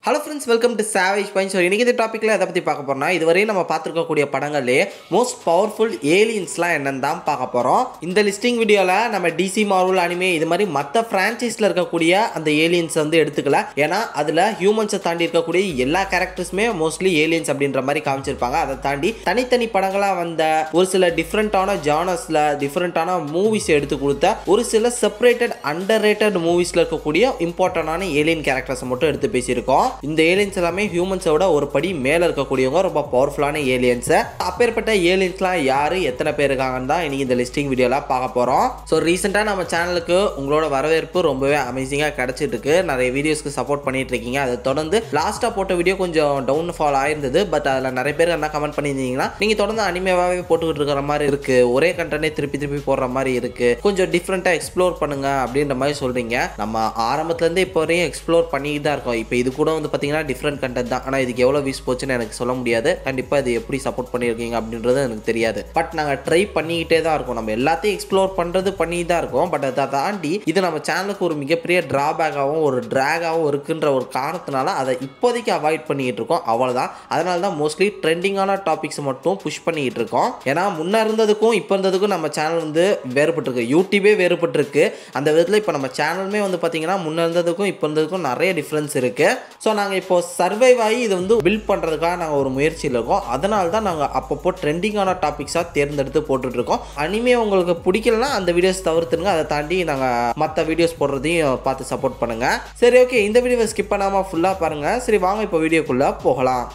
hello friends welcome to savage point so இன்றைக்கி இந்த டாப்பிக்கில் எதை பற்றி பார்க்க போகிறோம்னா இதுவரையும் நம்ம பார்த்துருக்கக்கூடிய படங்கள்லேயே மோஸ்ட் பவர்ஃபுல் ஏலியன்ஸ்லாம் என்னன்னு தான் பார்க்க போகிறோம் இந்த லிஸ்டிங் வீடியோவில் நம்ம டிசி மார்வல் அனிமே இது மாதிரி மற்ற ஃப்ரான்ச்சைஸில் இருக்கக்கூடிய அந்த ஏலியன்ஸை வந்து எடுத்துக்கல ஏன்னா அதில் ஹியூமன்ஸை தாண்டி இருக்கக்கூடிய எல்லா கேரக்டர்ஸுமே மோஸ்ட்லி ஏலியன்ஸ் அப்படின்ற மாதிரி காமிச்சிருப்பாங்க அதை தாண்டி தனித்தனி படங்களாக வந்த ஒரு சில டிஃப்ரெண்ட்டான ஜானர்ஸில் டிஃப்ரெண்ட்டான மூவிஸ் எடுத்து கொடுத்த ஒரு சில செப்பரேட்டட் அண்டர் ரேட்டட் மூவிஸில் இருக்கக்கூடிய இம்பார்ட்டண்டான ஏலியன் கேரக்டர்ஸை மட்டும் எடுத்து பேசியிருக்கோம் இந்த ஏலியன்ஸ் எல்லாமே ஹியூமன்ஸோட ஒரு படி மேலே இருக்கக்கூடியவங்க ரொம்ப பவர்ஃபுல்லான ஏலியன்ஸை அப்பேற்பட்ட ஏலியன்ஸ்லாம் யார் எத்தனை பேர் இருக்காங்கன்னு தான் இன்னைக்கு இந்த லிஸ்டிங் வீடியோவில் பார்க்க போகிறோம் ஸோ ரீசெண்டாக நம்ம சேனலுக்கு உங்களோட வரவேற்பு ரொம்பவே அமேசிங்காக கிடச்சிட்டு இருக்கு நிறைய வீடியோஸ்க்கு சப்போர்ட் பண்ணிட்டு இருக்கீங்க அதை தொடர்ந்து லாஸ்ட்டாக போட்ட வீடியோ கொஞ்சம் டவுன் ஃபால் ஆயிருந்தது பட் அதில் நிறைய பேர் என்ன கமெண்ட் பண்ணியிருந்தீங்கன்னா நீங்கள் தொடர்ந்து அனிமேவாகவே போட்டுக்கிட்டு இருக்கிற மாதிரி இருக்கு ஒரே கண்டனே திருப்பி திருப்பி போடுற மாதிரி இருக்கு கொஞ்சம் டிஃப்ரெண்ட்டாக எக்ஸ்ப்ளோர் பண்ணுங்க அப்படின்ற மாதிரி சொல்றீங்க நம்ம ஆரம்பத்துலேருந்து இப்போ வரையும் எக்ஸ்ப்ளோர் பண்ணிட்டு தான் இருக்கோம் இப்போ இது கூட வந்து பார்த்தீங்கன்னா டிஃப்ரெண்ட் கண்டென்ட் தான் ஆனால் இதுக்கு எவ்வளோ வியூஸ் போச்சுன்னு எனக்கு சொல்ல முடியாது கண்டிப்பாக இது எப்படி சப்போர்ட் பண்ணியிருக்கீங்க அப்படின்றது எனக்கு தெரியாது பட் நாங்கள் ட்ரை பண்ணிக்கிட்டே தான் இருக்கோம் நம்ம எல்லாத்தையும் எக்ஸ்ப்ளோர் பண்ணுறது பண்ணி தான் இருக்கோம் பட் அதை தாண்டி இது நம்ம சேனலுக்கு ஒரு மிகப்பெரிய ட்ராபேக்காகவும் ஒரு ட்ராகாகவும் இருக்குன்ற ஒரு காரணத்தினால அதை இப்போதைக்கு அவாய்ட் பண்ணிக்கிட்டு இருக்கோம் அவ்வளோதான் அதனால தான் மோஸ்ட்லி ட்ரெண்டிங்கான டாபிக்ஸ் மட்டும் புஷ் பண்ணிக்கிட்டு இருக்கோம் ஏன்னா முன்ன இருந்ததுக்கும் இப்போ இருந்ததுக்கும் நம்ம சேனல் வந்து வேறுபட்டிருக்கு யூடியூபே வேறுபட்டிருக்கு அந்த விதத்தில் இப்போ நம்ம சேனலுமே வந்து பார்த்தீங்கன்னா முன்ன இருந்ததுக்கும் இப்போ இருந்ததுக்கும் நிறைய டிஃப்ரென்ஸ் இருக்குது ஸோ நாங்கள் இப்போ சர்வைவ் ஆகி இதை வந்து பில்ட் பண்ணுறதுக்காக நாங்கள் ஒரு முயற்சியில் இருக்கோம் அதனால தான் நாங்கள் அப்பப்போ ட்ரெண்டிங்கான டாபிக்ஸாக தேர்ந்தெடுத்து போட்டுட்ருக்கோம் அனிமே உங்களுக்கு பிடிக்கலனா அந்த வீடியோஸ் தவிர்த்துருங்க அதை தாண்டி நாங்கள் மற்ற வீடியோஸ் போடுறதையும் பார்த்து சப்போர்ட் பண்ணுங்கள் சரி ஓகே இந்த வீடியோவை ஸ்கிப் பண்ணாமல் ஃபுல்லாக பாருங்கள் சரி வாங்க இப்போ வீடியோக்குள்ளே போகலாம்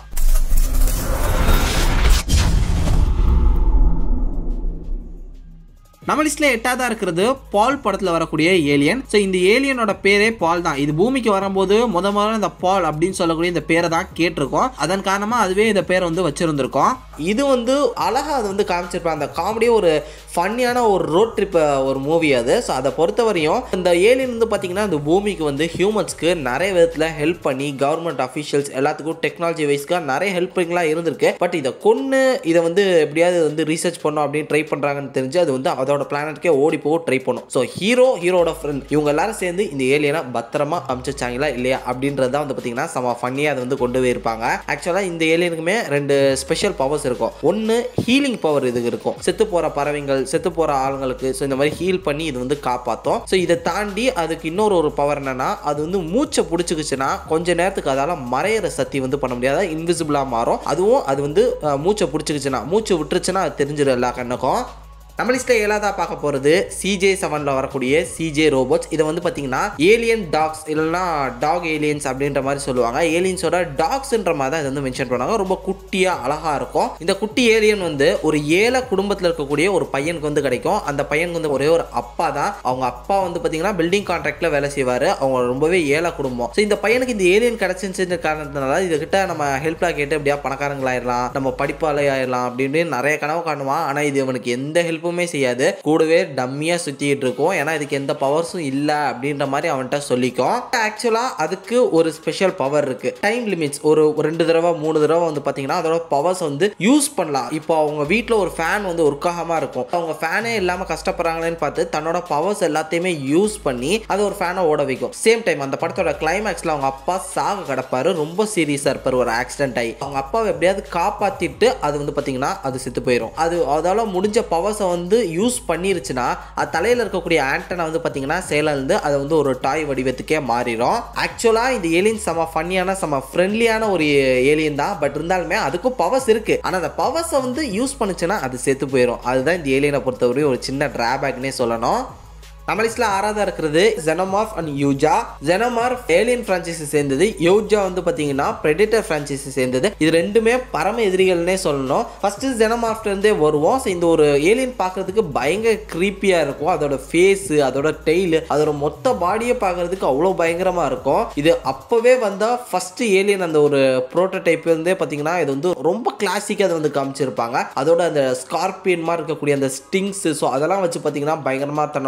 நம்ம லிஸ்ட்ல எட்டாவதா இருக்கிறது பால் படத்துல வரக்கூடிய ஏலியன் ஸோ இந்த ஏலியனோட பேரே பால் தான் இது பூமிக்கு வரும்போது முத முதல்ல இந்த பால் அப்படின்னு சொல்லக்கூடிய இந்த பேரை தான் கேட்டிருக்கோம் அதன் காரணமா அதுவே இந்த பேரை வந்து வச்சிருந்திருக்கோம் இது வந்து அழகா அது வந்து காமிச்சிருப்பாங்க அந்த காமெடியே ஒரு ஃபன்னியான ஒரு ரோட் ட்ரிப் ஒரு மூவி அது ஸோ அதை பொறுத்தவரையும் இந்த ஏலியன் வந்து பார்த்தீங்கன்னா இந்த பூமிக்கு வந்து ஹியூமன்ஸ்க்கு நிறைய விதத்தில் ஹெல்ப் பண்ணி கவர்மெண்ட் அஃபீஷியல்ஸ் எல்லாத்துக்கும் டெக்னாலஜி வைஸ்க்காக நிறைய ஹெல்ப்பிங்லாம் இருந்திருக்கு பட் இதை கொன்று இதை வந்து எப்படியாவது வந்து ரீசர்ச் பண்ணோம் அப்படின்னு ட்ரை பண்ணுறாங்கன்னு தெரிஞ்சு அது வந்து அதோட பிளானட்கே ஓடி போக ட்ரை பண்ணும் ஸோ ஹீரோ ஹீரோட ஃப்ரெண்ட் இவங்க எல்லாரும் சேர்ந்து இந்த ஏலியனை பத்திரமா அமிச்சிச்சாங்களா இல்லையா அப்படின்றது தான் வந்து பார்த்தீங்கன்னா செம ஃபன்னியாக அதை வந்து கொண்டு போயிருப்பாங்க ஆக்சுவலாக இந்த ஏலியனுக்குமே ரெண்டு ஸ்பெஷல் பவர்ஸ் இருக்கும் ஒன்று ஹீலிங் பவர் இதுக்கு இருக்கும் செத்து போகிற பறவைகள் செத்து போகிற ஆளுங்களுக்கு ஸோ இந்த மாதிரி ஹீல் பண்ணி இது வந்து காப்பாற்றும் ஸோ இதை தாண்டி அதுக்கு இன்னொரு ஒரு பவர் என்னன்னா அது வந்து மூச்சை பிடிச்சிக்கிச்சுன்னா கொஞ்ச நேரத்துக்கு அதால் மறையிற சக்தி வந்து பண்ண முடியாது இன்விசிபிளாக மாறும் அதுவும் அது வந்து அஹ், மூச்சை பிடிச்சிக்கிச்சுன்னா மூச்சு விட்டுருச்சுன்னா அது தெரிஞ்சிடும் எல்லா கண்ணுக்கும் நம்ம லிஸ்ட்டில் ஏழாவதாக பார்க்க போகிறது சிஜே செவனில் வரக்கூடிய சிஜே ரோபோட்ஸ் இதை வந்து பார்த்தீங்கன்னா ஏலியன் டாக்ஸ் இல்லைன்னா டாக் ஏலியன்ஸ் அப்படின்ற மாதிரி சொல்லுவாங்க ஏலியன்ஸோட டாக்ஸ்ன்ற மாதிரி தான் இதை வந்து மென்ஷன் பண்ணுவாங்க ரொம்ப குட்டியாக அழகாக இருக்கும் இந்த குட்டி ஏலியன் வந்து ஒரு ஏழை குடும்பத்தில் இருக்கக்கூடிய ஒரு பையனுக்கு வந்து கிடைக்கும் அந்த பையனுக்கு வந்து ஒரே ஒரு அப்பா தான் அவங்க அப்பா வந்து பார்த்தீங்கன்னா பில்டிங் கான்ட்ராக்டில் வேலை செய்வார் அவங்க ரொம்பவே ஏழை குடும்பம் ஸோ இந்த பையனுக்கு இந்த ஏலியன் கிடச்சிருச்சுன்ற காரணத்தினால இதுகிட்ட நம்ம ஹெல்ப்லாம் கேட்டு எப்படியா பணக்காரங்களாயிடலாம் நம்ம படிப்பாளி ஆயிடலாம் அப்படின்னு நிறைய கனவு காணுவான் ஆனால் இது இவனுக்கு எந்த ஹெல்ப்புமே செய்யாது கூடவே டம்மியாக சுற்றிட்டு இருக்கும் ஏன்னா இதுக்கு எந்த பவர்ஸும் இல்லை அப்படின்ற மாதிரி அவன்கிட்ட சொல்லிக்கும் ஆக்சுவலாக அதுக்கு ஒரு ஸ்பெஷல் பவர் இருக்கு டைம் லிமிட்ஸ் ஒரு ஒரு ரெண்டு தடவை மூணு தடவை வந்து பார்த்தீங்கன்னா அதோட பவர்ஸ் வந்து யூஸ் பண்ணலாம் இப்போ அவங்க வீட்டில் ஒரு ஃபேன் வந்து ஒர்க் ஆகாமல் இருக்கும் அவங்க ஃபேனே இல்லாமல் கஷ்டப்படுறாங்களேன்னு பார்த்து தன்னோட பவர்ஸ் எல்லாத்தையுமே யூஸ் பண்ணி அது ஒரு ஃபேனை ஓட வைக்கும் சேம் டைம் அந்த படத்தோட கிளைமேக்ஸில் அவங்க அப்பா சாக கிடப்பாரு ரொம்ப சீரியஸாக இருப்பார் ஒரு ஆக்சிடென்ட் ஆகி அவங்க அப்பாவை எப்படியாவது காப்பாற்றிட்டு அது வந்து பார்த்தீங்கன்னா அது செத்து போயிடும் அது அதால முடிஞ்ச பவர்ஸை வந்து யூஸ் பண்ணிருச்சுன்னா அது தலையில் இருக்கக்கூடிய ஆண்டனை வந்து பார்த்தீங்கன்னா செயலிருந்து அது வந்து ஒரு டாய் வடிவத்துக்கே மாறிடும் ஆக்சுவலாக இந்த ஏலியன் செம ஃபன்னியான செம ஃப்ரெண்ட்லியான ஒரு ஏலியன் தான் பட் இருந்தாலுமே அதுக்கும் பவர்ஸ் இருக்கு ஆனால் அந்த பவர்ஸை வந்து யூஸ் பண்ணுச்சுன்னா அது செத்து போயிடும் அதுதான் இந்த ஏலியனை பொறுத்தவரை ஒரு சின்ன டிராபேக்னே சொல்லணும் நம்ம லிஸ்ட்ல ஆறாவதா இருக்கிறது ஜெனமார்ஃப் அண்ட் யூஜா ஜெனமார்ஃப் ஏலியன் பிரான்ச்சைஸி சேர்ந்தது யூஜா வந்து பாத்தீங்கன்னா பிரெடிட்டர் பிரான்ச்சைஸி சேர்ந்தது இது ரெண்டுமே பரம எதிரிகள்னே சொல்லணும் ஃபர்ஸ்ட் ஜெனமார்ஃப்ல இருந்தே வருவோம் ஸோ இந்த ஒரு ஏலியன் பார்க்கறதுக்கு பயங்கர creepy-ஆ இருக்கும் அதோட ஃபேஸ் அதோட டெய்ல் அதோட மொத்த பாடியை பார்க்கறதுக்கு அவ்வளோ பயங்கரமா இருக்கும் இது அப்பவே வந்தா ஃபர்ஸ்ட் ஏலியன் அந்த ஒரு ப்ரோட்டோடைப் இருந்தே பாத்தீங்கன்னா இது வந்து ரொம்ப கிளாசிக்காக அதை வந்து காமிச்சிருப்பாங்க அதோட அந்த ஸ்கார்பியன் மாதிரி இருக்கக்கூடிய அந்த ஸ்டிங்ஸ் ஸோ அதெல்லாம் வச்சு பார்த்தீங்கன்னா பயங்கரமா தன்னோட ஆப்பனன்ஸ்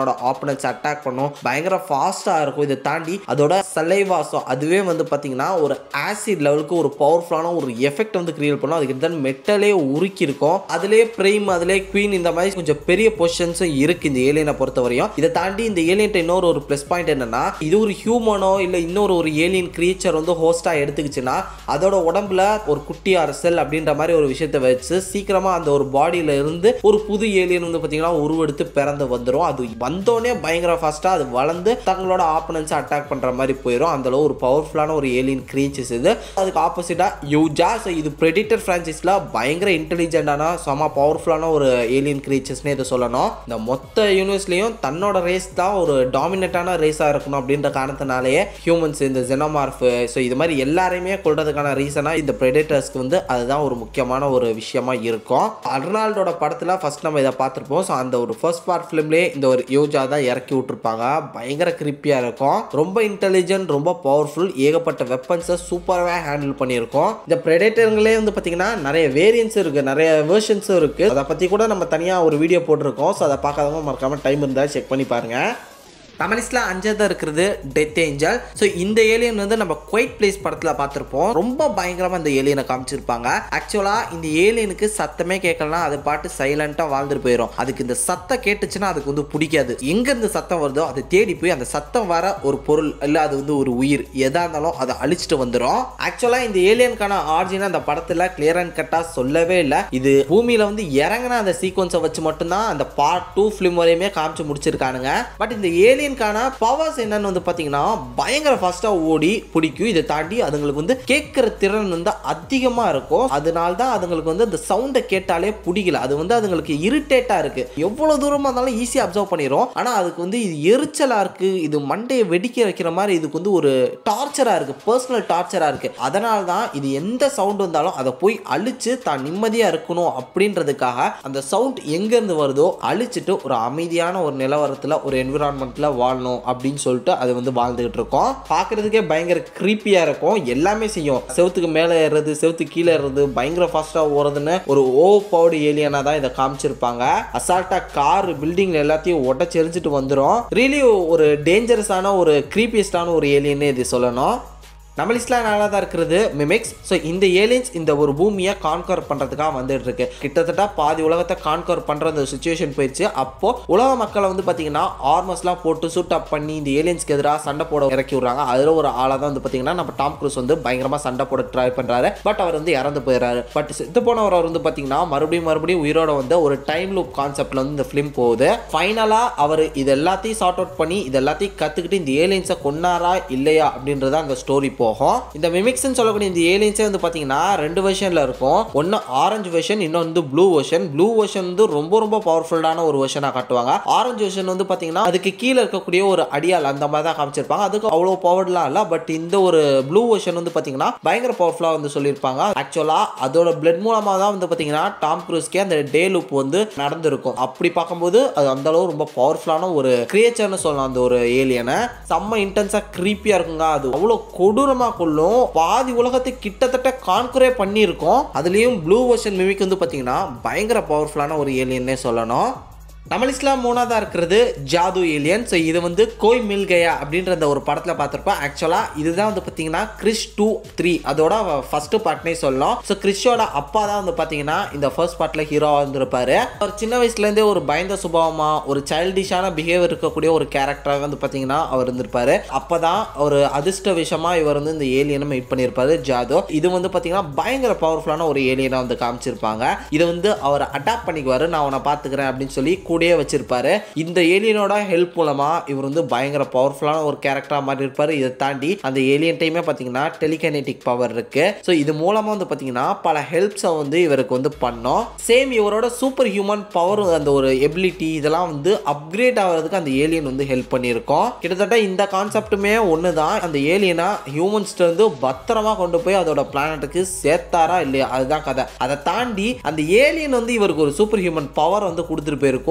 ஆப்பனன்ஸ் அட்டாக் பண்ணும் பயங்கர ஃபாஸ்ட்டாக இருக்கும் இதை தாண்டி அதோட சலைவாசம் அதுவே வந்து பார்த்தீங்கன்னா ஒரு ஆசிட் லெவலுக்கு ஒரு பவர்ஃபுல்லான ஒரு எஃபெக்ட் வந்து கிரியேட் பண்ணும் அதுக்கு தான் மெட்டலே உருக்கி இருக்கும் அதுலேயே பிரைம் அதிலே குவீன் இந்த மாதிரி கொஞ்சம் பெரிய பொசிஷன்ஸும் இருக்கு இந்த ஏலியனை பொறுத்த வரையும் இதை தாண்டி இந்த ஏலியன்ட்ட இன்னொரு ஒரு ப்ளஸ் பாயிண்ட் என்னன்னா இது ஒரு ஹியூமனோ இல்லை இன்னொரு ஒரு ஏலியன் கிரியேச்சர் வந்து ஹோஸ்ட்டாக எடுத்துக்கிச்சுன்னா அதோட உடம்புல ஒரு குட்டி அரசல் அப்படின்ற மாதிரி ஒரு விஷயத்தை வச்சு சீக்கிரமாக அந்த ஒரு பாடியில இருந்து ஒரு புது ஏலியன் வந்து பார்த்தீங்கன்னா உருவெடுத்து பிறந்து வந்துடும் அது வந்தோடனே பயங்கர ஃபாஸ்ட்டாக அது வளர்ந்து தங்களோட ஆப்பனன்ஸை அட்டாக் பண்ணுற மாதிரி போயிடும் அந்த அளவு ஒரு பவர்ஃபுல்லான ஒரு ஏலியன் கிரியேச்சர்ஸ் இது அதுக்கு ஆப்போசிட்டாக யூஜா ஸோ இது ப்ரெடிட்டர் ஃப்ரான்ச்சைஸில் பயங்கர இன்டெலிஜென்ட்டான செம பவர்ஃபுல்லான ஒரு ஏலியன் கிரியேச்சர்ஸ்னே இதை சொல்லணும் இந்த மொத்த யூனிவர்ஸ்லேயும் தன்னோட ரேஸ் தான் ஒரு டாமினேட்டான ரேஸாக இருக்கணும் அப்படின்ற காரணத்தினாலேயே ஹியூமன்ஸ் இந்த ஜெனோமார்ஃப் ஸோ இது மாதிரி எல்லாரையுமே கொள்றதுக்கான ரீசனாக இந்த ப்ரெடிட்டர்ஸ்க்கு வந்து அதுதான் ஒரு முக்கியமான ஒரு விஷயமா இருக்கும் அர்னால்டோட படத்தில் ஃபர்ஸ்ட் நம்ம இதை பார்த்துருப்போம் ஸோ அந்த ஒரு ஃபர்ஸ்ட் பார்ட் ஃபிலிம்லேயே இந்த ஒரு யோஜா தான் இறக்கி விட்டுருப்பாங்க பயங்கர கிரிப்பியாக இருக்கும் ரொம்ப இன்டெலிஜென்ட் ரொம்ப பவர்ஃபுல் ஏகப்பட்ட வெப்பன்ஸை சூப்பராகவே ஹேண்டில் பண்ணியிருக்கோம் இந்த ப்ரெடேட்டருங்களே வந்து பார்த்தீங்கன்னா நிறைய வேரியன்ஸ் இருக்குது நிறைய வேர்ஷன்ஸும் இருக்குது அதை பற்றி கூட நம்ம தனியாக ஒரு வீடியோ போட்டிருக்கோம் ஸோ அதை பார்க்காதவங்க மறக்காமல் டைம் இருந்தால் செக் பண்ணி பாருங்கள் தமிழ்ஸில் அஞ்சாவது இருக்கிறது டெத் ஏஞ்சல் ஸோ இந்த ஏலியன் வந்து நம்ம குவைட் பிளேஸ் படத்தில் பார்த்துருப்போம் ரொம்ப பயங்கரமாக இந்த ஏலியனை காமிச்சிருப்பாங்க ஆக்சுவலாக இந்த ஏலியனுக்கு சத்தமே கேட்கலாம் அது பாட்டு சைலண்ட்டாக வாழ்ந்துட்டு போயிடும் அதுக்கு இந்த சத்தம் கேட்டுச்சுன்னா அதுக்கு வந்து பிடிக்காது எங்கேருந்து சத்தம் வருதோ அதை தேடி போய் அந்த சத்தம் வர ஒரு பொருள் இல்லை அது வந்து ஒரு உயிர் எதாக இருந்தாலும் அதை அழிச்சிட்டு வந்துடும் ஆக்சுவலாக இந்த ஏலியனுக்கான ஆர்ஜின் அந்த படத்தில் கிளியர் அண்ட் கட்டாக சொல்லவே இல்லை இது பூமியில் வந்து இறங்கின அந்த சீக்வன்ஸை வச்சு மட்டும்தான் அந்த பார்ட் டூ ஃபிலிம் வரையுமே காமிச்சு முடிச்சிருக்கானுங்க பட் இந்த ஏலியன் ஏலியனுக்கான பவர்ஸ் என்னன்னு வந்து பார்த்தீங்கன்னா பயங்கர ஃபாஸ்ட்டாக ஓடி பிடிக்கும் இதை தாண்டி அதுங்களுக்கு வந்து கேட்குற திறன் வந்து அதிகமாக இருக்கும் அதனால தான் அதுங்களுக்கு வந்து அந்த சவுண்டை கேட்டாலே பிடிக்கல அது வந்து அதுங்களுக்கு இரிட்டேட்டாக இருக்கு எவ்வளோ தூரமாக இருந்தாலும் ஈஸியாக அப்சர்வ் பண்ணிடும் ஆனால் அதுக்கு வந்து இது எரிச்சலாக இருக்கு இது மண்டையை வெடிக்க வைக்கிற மாதிரி இதுக்கு வந்து ஒரு டார்ச்சராக இருக்கு பர்சனல் டார்ச்சராக இருக்கு அதனால தான் இது எந்த சவுண்ட் வந்தாலும் அதை போய் அழிச்சு தான் நிம்மதியாக இருக்கணும் அப்படின்றதுக்காக அந்த சவுண்ட் எங்கேருந்து வருதோ அழிச்சிட்டு ஒரு அமைதியான ஒரு நிலவரத்தில் ஒரு என்விரான்மெண்ட்டில் வாழணும் அப்படின்னு சொல்லிட்டு அது வந்து வாழ்ந்துகிட்டு இருக்கோம் பார்க்கறதுக்கே பயங்கர க்ரீப்பியாக இருக்கும் எல்லாமே செய்யும் செவத்துக்கு மேலே ஏறுறது செவத்துக்கு கீழே ஏறுறது பயங்கர ஃபாஸ்ட்டாக ஓடுறதுன்னு ஒரு ஓ பவுடு ஏலியனாக தான் இதை காமிச்சிருப்பாங்க அசால்ட்டாக கார் பில்டிங் எல்லாத்தையும் உடச்சி எரிஞ்சிட்டு வந்துடும் ரியலி ஒரு டேஞ்சரஸான ஒரு க்ரீப்பியஸ்டான ஒரு ஏலியன்னு இது சொல்லணும் நம்ம லிஸ்ட்ல நல்லா தான் இருக்கிறது மிமிக்ஸ் ஸோ இந்த ஏலியன்ஸ் இந்த ஒரு பூமியை கான்கர் பண்ணுறதுக்காக வந்துட்டு இருக்கு கிட்டத்தட்ட பாதி உலகத்தை கான்கர் பண்ணுற அந்த சுச்சுவேஷன் போயிடுச்சு அப்போ உலக மக்களை வந்து பார்த்தீங்கன்னா ஆர்மஸ்லாம் போட்டு சூட் அப் பண்ணி இந்த ஏலியன்ஸ்க்கு எதிராக சண்டை போட இறக்கி விடுறாங்க அதில் ஒரு ஆளாக தான் வந்து பார்த்தீங்கன்னா நம்ம டாம் க்ரூஸ் வந்து பயங்கரமாக சண்டை போட ட்ரை பண்ணுறாரு பட் அவர் வந்து இறந்து போயிடுறாரு பட் செத்து போனவர் அவர் வந்து பார்த்தீங்கன்னா மறுபடியும் மறுபடியும் உயிரோட வந்து ஒரு டைம் லூப் கான்செப்ட்ல வந்து இந்த ஃபிலிம் போகுது ஃபைனலாக அவர் இது எல்லாத்தையும் சார்ட் அவுட் பண்ணி இது எல்லாத்தையும் கற்றுக்கிட்டு இந்த ஏலியன்ஸை கொன்னாரா இல்லையா அப்படின்றத அந்த ஸ்டோரி போகும் இந்த மிமிக்ஸ்னு சொல்லக்கூடிய இந்த ஏலியன்ஸே வந்து பார்த்தீங்கன்னா ரெண்டு வெர்ஷனில் இருக்கும் ஒன்று ஆரஞ்சு வெர்ஷன் இன்னொன்று வந்து ப்ளூ வெர்ஷன் ப்ளூ வெர்ஷன் வந்து ரொம்ப ரொம்ப பவர்ஃபுல்லான ஒரு வெர்ஷனாக காட்டுவாங்க ஆரஞ்சு வெர்ஷன் வந்து பார்த்தீங்கன்னா அதுக்கு கீழே இருக்கக்கூடிய ஒரு அடியால் அந்த மாதிரி தான் காமிச்சிருப்பாங்க அதுக்கு அவ்வளோ பவர்லாம் இல்லை பட் இந்த ஒரு ப்ளூ வெர்ஷன் வந்து பார்த்தீங்கன்னா பயங்கர பவர்ஃபுல்லாக வந்து சொல்லியிருப்பாங்க ஆக்சுவலாக அதோட பிளட் மூலமாக தான் வந்து பார்த்தீங்கன்னா டாம் க்ரூஸ்க்கே அந்த டே லூப் வந்து நடந்திருக்கும் அப்படி பார்க்கும்போது அது அந்த அளவு ரொம்ப பவர்ஃபுல்லான ஒரு கிரியேச்சர்னு சொல்லலாம் அந்த ஒரு ஏலியனை செம்ம இன்டென்ஸாக க்ரீப்பியாக இருக்குங்க அது அவ்வளோ கொடூரமாக கொள்ளும் பாதி உலகத்தை கிட்டத்தட்ட கான்குரே பண்ணியிருக்கோம் அதுலேயும் ப்ளூ வெர்ஷன் மிமிக் வந்து பார்த்தீங்கன்னா பயங்கர பவர்ஃபுல்லான ஒரு ஏலியன்னே சொல்லணும் நம்ம லிஸ்ட்லாம் மூணாவதாக இருக்கிறது ஜாது ஏலியன் ஸோ இது வந்து கோய் மில் கயா அப்படின்ற அந்த ஒரு படத்தில் பார்த்துருப்போம் ஆக்சுவலாக இதுதான் வந்து பார்த்தீங்கன்னா கிறிஸ் டூ த்ரீ அதோட ஃபர்ஸ்ட் பார்ட்னே சொல்லலாம் ஸோ கிறிஷோட அப்பா தான் வந்து பார்த்தீங்கன்னா இந்த ஃபர்ஸ்ட் பார்ட்டில் ஹீரோவாக இருந்திருப்பாரு அவர் சின்ன வயசுலேருந்தே ஒரு பயந்த சுபாவமாக ஒரு சைல்டிஷான பிஹேவியர் இருக்கக்கூடிய ஒரு கேரக்டராக வந்து பார்த்தீங்கன்னா அவர் இருந்திருப்பாரு அப்போ தான் ஒரு அதிர்ஷ்ட விஷயமாக இவர் வந்து இந்த ஏலியனை மீட் பண்ணியிருப்பாரு ஜாதோ இது வந்து பார்த்தீங்கன்னா பயங்கர பவர்ஃபுல்லான ஒரு ஏலியனாக வந்து காமிச்சிருப்பாங்க இதை வந்து அவர் அடாப்ட் பண்ணிக்குவாரு நான் அவனை பார்த்துக்கிறேன் அப்படின்னு சொல்லி கூடயே வச்சிருப்பாரு இந்த ஏலியனோட ஹெல்ப் மூலமா இவர் வந்து பயங்கர பவர்ஃபுல்லான ஒரு கேரக்டரா மாறி இருப்பாரு இதை தாண்டி அந்த ஏலியன் டைமே பார்த்தீங்கன்னா டெலிகனெட்டிக் பவர் இருக்கு ஸோ இது மூலமா வந்து பார்த்தீங்கன்னா பல ஹெல்ப்ஸை வந்து இவருக்கு வந்து பண்ணோம் சேம் இவரோட சூப்பர் ஹியூமன் பவர் அந்த ஒரு எபிலிட்டி இதெல்லாம் வந்து அப்கிரேட் ஆகிறதுக்கு அந்த ஏலியன் வந்து ஹெல்ப் பண்ணியிருக்கோம் கிட்டத்தட்ட இந்த கான்செப்ட்டுமே ஒன்று தான் அந்த ஏலியனா ஹியூமன்ஸ்ட்டு வந்து பத்திரமா கொண்டு போய் அதோட பிளானட்டுக்கு சேர்த்தாரா இல்லையா அதுதான் கதை அதை தாண்டி அந்த ஏலியன் வந்து இவருக்கு ஒரு சூப்பர் ஹியூமன் பவர் வந்து கொடுத்துட்டு போயிருக்கும்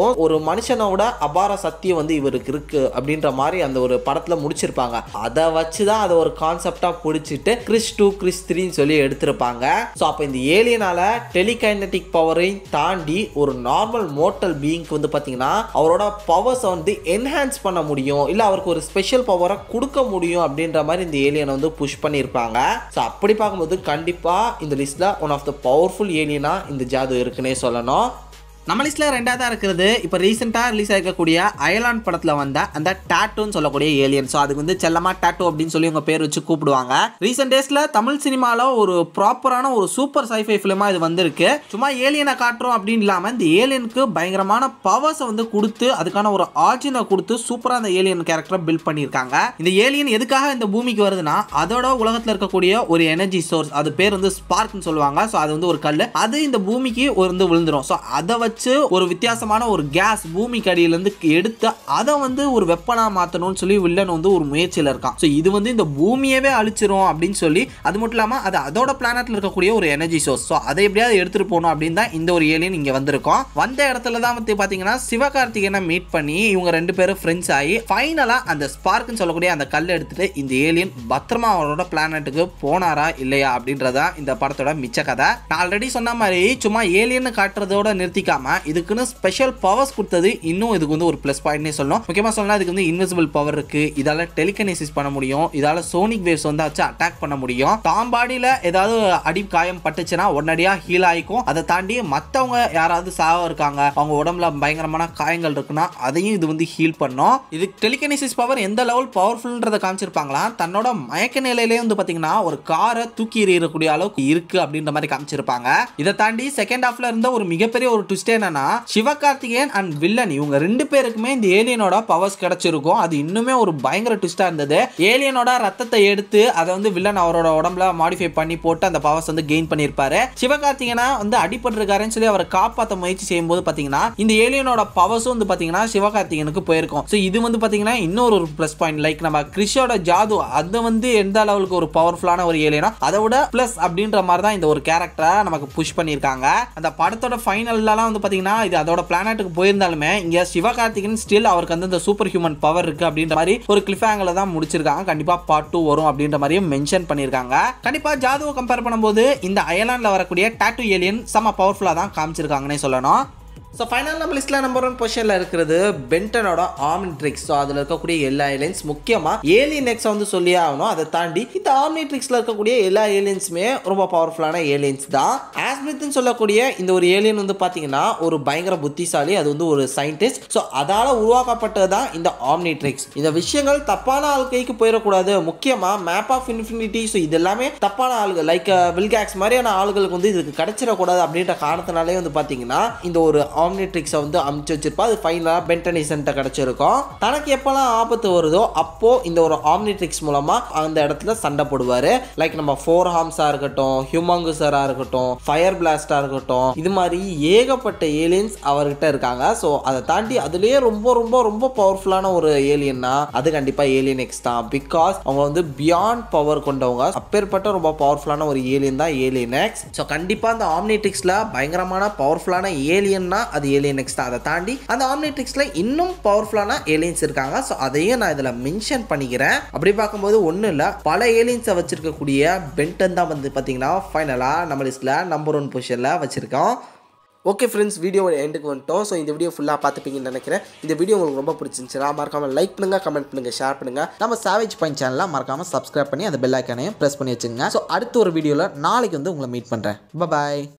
தெரியும் ஒரு மனுஷனோட அபார சக்தியம் வந்து இவருக்கு இருக்கு அப்படின்ற மாதிரி அந்த ஒரு படத்துல முடிச்சிருப்பாங்க அதை வச்சு தான் அதை ஒரு கான்செப்டா பிடிச்சிட்டு கிறிஸ் டூ கிறிஸ் த்ரீன்னு சொல்லி எடுத்திருப்பாங்க ஸோ அப்போ இந்த ஏலியனால டெலிகைனட்டிக் பவரையும் தாண்டி ஒரு நார்மல் மோட்டல் பீயிங்க்கு வந்து பார்த்தீங்கன்னா அவரோட பவர்ஸை வந்து என்ஹான்ஸ் பண்ண முடியும் இல்லை அவருக்கு ஒரு ஸ்பெஷல் பவரை கொடுக்க முடியும் அப்படின்ற மாதிரி இந்த ஏலியனை வந்து புஷ் பண்ணியிருப்பாங்க ஸோ அப்படி பார்க்கும்போது கண்டிப்பாக இந்த லிஸ்ட்டில் ஒன் ஆஃப் த பவர்ஃபுல் ஏலியனாக இந்த ஜாது இருக்குன்னே சொல்லணும் நம்ம லிஸ்ட்டில் ரெண்டாவதாக இருக்கிறது இப்போ ரீசெண்டாக ரிலீஸ் ஆகிருக்கக்கூடிய அயலான் படத்தில் வந்த அந்த டாட்டூன்னு சொல்லக்கூடிய ஏலியன் ஸோ அதுக்கு வந்து செல்லமா டாட்டூ அப்படின்னு சொல்லி உங்கள் பேர் வச்சு கூப்பிடுவாங்க ரீசெண்ட் டேஸில் தமிழ் சினிமாவில் ஒரு ப்ராப்பரான ஒரு சூப்பர் சைஃபை ஃபிலிமாக இது வந்திருக்கு சும்மா ஏலியனை காட்டுறோம் அப்படின்னு இல்லாமல் இந்த ஏலியனுக்கு பயங்கரமான பவர்ஸை வந்து கொடுத்து அதுக்கான ஒரு ஆர்ஜினை கொடுத்து சூப்பராக அந்த ஏலியன் கேரக்டரை பில்ட் பண்ணியிருக்காங்க இந்த ஏலியன் எதுக்காக இந்த பூமிக்கு வருதுன்னா அதோட உலகத்தில் இருக்கக்கூடிய ஒரு எனர்ஜி சோர்ஸ் அது பேர் வந்து ஸ்பார்க்னு சொல்லுவாங்க ஸோ அது வந்து ஒரு கல் அது இந்த பூமிக்கு வந்து விழுந்துரும் ஸோ அதை வச்சு ஒரு வித்தியாசமான ஒரு கேஸ் பூமிக்கு அடியிலேருந்து எடுத்து அதை வந்து ஒரு வெப்பனாக மாற்றணும்னு சொல்லி வில்லன் வந்து ஒரு முயற்சியில் இருக்கான் ஸோ இது வந்து இந்த பூமியவே அழிச்சிரும் அப்படின்னு சொல்லி அது மட்டும் இல்லாமல் அது அதோட பிளானட்ல இருக்கக்கூடிய ஒரு எனர்ஜி சோர்ஸ் ஸோ அதை எப்படியாவது எடுத்துகிட்டு போகணும் அப்படின்னு தான் இந்த ஒரு ஏலியன் இங்கே வந்திருக்கோம் வந்த இடத்துல தான் வந்து பார்த்தீங்கன்னா சிவகார்த்திகேயனை மீட் பண்ணி இவங்க ரெண்டு பேரும் ஃப்ரெண்ட்ஸ் ஆகி ஃபைனலாக அந்த ஸ்பார்க்னு சொல்லக்கூடிய அந்த கல்லை எடுத்துட்டு இந்த ஏலியன் பத்திரமா அவரோட பிளானட்டுக்கு போனாரா இல்லையா அப்படின்றதா இந்த படத்தோட மிச்ச கதை நான் ஆல்ரெடி சொன்ன மாதிரி சும்மா ஏலியன் காட்டுறதோட நிறுத்திக்காம இதுக்குன்னு ஸ்பெஷல் பவர்ஸ் கொடுத்தது இன்னும் இதுக்கு வந்து ஒரு ப்ளஸ் பாயிண்ட்னே சொல்லணும் முக்கியமாக சொல்லலாம் இதுக்கு வந்து இன்விசிபிள் பவர் இருக்கு இதால டெலிகனைசிஸ் பண்ண முடியும் இதால சோனிக் வேவ்ஸ் வந்து வச்சு அட்டாக் பண்ண முடியும் தாம் பாடியில் ஏதாவது அடி காயம் பட்டுச்சுன்னா உடனடியாக ஹீல் ஆகிக்கும் அதை தாண்டி மற்றவங்க யாராவது சாவ இருக்காங்க அவங்க உடம்புல பயங்கரமான காயங்கள் இருக்குன்னா அதையும் இது வந்து ஹீல் பண்ணும் இது டெலிகனைசிஸ் பவர் எந்த லெவல் பவர்ஃபுல்ன்றதை காமிச்சிருப்பாங்களாம் தன்னோட மயக்க நிலையிலே வந்து பார்த்தீங்கன்னா ஒரு காரை தூக்கி எறியக்கூடிய அளவுக்கு இருக்கு அப்படின்ற மாதிரி காமிச்சிருப்பாங்க இதை தாண்டி செகண்ட் ஹாஃப்ல இருந்த ஒரு மிகப்பெரிய ஒரு ட்விஸ்ட் என்னன்னா சிவகார்த்திகேயன் அண்ட் வில்லன் இவங்க ரெண்டு பேருக்குமே இந்த ஏலியனோட பவர்ஸ் கிடைச்சிருக்கும் அது இன்னுமே ஒரு பயங்கர ட்விஸ்டா இருந்தது ஏலியனோட ரத்தத்தை எடுத்து அதை வந்து வில்லன் அவரோட உடம்புல மாடிஃபை பண்ணி போட்டு அந்த பவர்ஸ் வந்து கெயின் பண்ணியிருப்பாரு சிவகார்த்திகேயனா வந்து அடிபட்டிருக்காருன்னு சொல்லி அவரை காப்பாற்ற முயற்சி செய்யும்போது பார்த்தீங்கன்னா இந்த ஏலியனோட பவர்ஸும் வந்து பார்த்தீங்கன்னா சிவகார்த்திகேயனுக்கு போயிருக்கும் ஸோ இது வந்து பார்த்தீங்கன்னா இன்னொரு ஒரு ப்ளஸ் பாயிண்ட் லைக் நம்ம கிறிஷோட ஜாது அது வந்து எந்த லெவலுக்கு ஒரு பவர்ஃபுல்லான ஒரு ஏலியனோ அதை விட ப்ளஸ் அப்படின்ற மாதிரி தான் இந்த ஒரு கேரக்டரை நமக்கு புஷ் பண்ணியிருக்காங்க அந்த படத்தோட ஃபைனல்லாம் வந்து பார்த்தீங்கன்னா இது அதோட பிளானட்டுக்கு போயிருந்தாலுமே இங்கே சிவகார்த்திகன் ஸ்டில் அவருக்கு வந்து இந்த சூப்பர் ஹியூமன் பவர் இருக்கு அப்படின்ற மாதிரி ஒரு கிளிஃப் ஆங்கிள் தான் முடிச்சிருக்காங்க கண்டிப்பா பார்ட் டூ வரும் அப்படின்ற மாதிரியும் மென்ஷன் பண்ணியிருக்காங்க கண்டிப்பா ஜாதுவை கம்பேர் பண்ணும்போது இந்த அயலாண்டில் வரக்கூடிய டாட்டூ ஏலியன் செம்ம பவர்ஃபுல்லாக தான் காமிச்சிருக்காங்கன்னே சொல்லணும் ஸோ ஃபைனல் நம்ம லிஸ்ட்டில் நம்பர் ஒன் பொசிஷனில் இருக்கிறது பென்டனோட ஆம்னிட்ரிக்ஸ் ஸோ அதில் இருக்கக்கூடிய எல்லா ஏலியன்ஸ் முக்கியமாக ஏலியன் எக்ஸை வந்து சொல்லியே ஆகணும் அதை தாண்டி இந்த ஆம்னிட்ரிக்ஸில் இருக்கக்கூடிய எல்லா ஏலியன்ஸுமே ரொம்ப பவர்ஃபுல்லான ஏலியன்ஸ் தான் ஆஸ்மித்னு சொல்லக்கூடிய இந்த ஒரு ஏலியன் வந்து பார்த்தீங்கன்னா ஒரு பயங்கர புத்திசாலி அது வந்து ஒரு சயின்டிஸ்ட் ஸோ அதால் உருவாக்கப்பட்டது தான் இந்த ஆம்னிட்ரிக்ஸ் இந்த விஷயங்கள் தப்பான ஆள் கைக்கு போயிடக்கூடாது முக்கியமாக மேப் ஆஃப் இன்ஃபினிட்டி ஸோ இது எல்லாமே தப்பான ஆளுகள் லைக் வில்கேக்ஸ் மாதிரியான ஆளுகளுக்கு வந்து இதுக்கு கிடைச்சிடக்கூடாது அப்படின்ற காரணத்தினாலே வந்து பார்த்தீங்கன்னா இந்த ஒரு ஆம்னிட்ரிக்ஸை வந்து அமுச்சு வச்சிருப்பா அது ஃபைனலாக பென்டனிசன்ட்ட கிடச்சிருக்கும் தனக்கு எப்போல்லாம் ஆபத்து வருதோ அப்போ இந்த ஒரு ஆம்னிட்ரிக்ஸ் மூலமாக அந்த இடத்துல சண்டை போடுவார் லைக் நம்ம ஃபோர் ஹார்ம்ஸாக இருக்கட்டும் ஹியூமங்குசராக இருக்கட்டும் ஃபயர் பிளாஸ்டாக இருக்கட்டும் இது மாதிரி ஏகப்பட்ட ஏலியன்ஸ் அவர்கிட்ட இருக்காங்க ஸோ அதை தாண்டி அதுலேயே ரொம்ப ரொம்ப ரொம்ப பவர்ஃபுல்லான ஒரு ஏலியன்னா அது கண்டிப்பாக ஏலியன் எக்ஸ் தான் பிகாஸ் அவங்க வந்து பியாண்ட் பவர் கொண்டவங்க அப்பேற்பட்ட ரொம்ப பவர்ஃபுல்லான ஒரு ஏலியன் தான் ஏலியன் எக்ஸ் ஸோ கண்டிப்பாக அந்த ஆம்னிட்ரிக்ஸில் பயங்கரமான பவர்ஃபுல்லான ஏலியன்னா அது ஏலியன் எக்ஸ் தான் அதை தாண்டி அந்த ஆம்னிட்ரிக்ஸில் இன்னும் பவர்ஃபுல்லான ஏலியன்ஸ் இருக்காங்க ஸோ அதையும் நான் இதில் மென்ஷன் பண்ணிக்கிறேன் அப்படி பார்க்கும்போது ஒன்றும் இல்லை பல ஏலியன்ஸை வச்சிருக்கக்கூடிய பென்டன் தான் வந்து பார்த்தீங்கன்னா ஃபைனலாக நம்ம லிஸ்ட்டில் நம்பர் ஒன் பொசிஷனில் வச்சுருக்கோம் ஓகே ஃப்ரெண்ட்ஸ் வீடியோ எண்டுக்கு வந்துட்டோம் ஸோ இந்த வீடியோ ஃபுல்லாக பார்த்துப்பீங்கன்னு நினைக்கிறேன் இந்த வீடியோ உங்களுக்கு ரொம்ப பிடிச்சிருந்துச்சுன்னா மறக்காமல் லைக் பண்ணுங்கள் கமெண்ட் பண்ணுங்கள் ஷேர் பண்ணுங்கள் நம்ம சாவேஜ் பாயிண்ட் சேனலில் மறக்காமல் சப்ஸ்கிரைப் பண்ணி அந்த பெல் ஐக்கானையும் ப்ரெஸ் பண்ணி வச்சுங்க ஸோ அடுத்த ஒரு வீடியோவில் நாளைக்கு வந்து உங்களை மீட் பண்ணுறேன் பாய்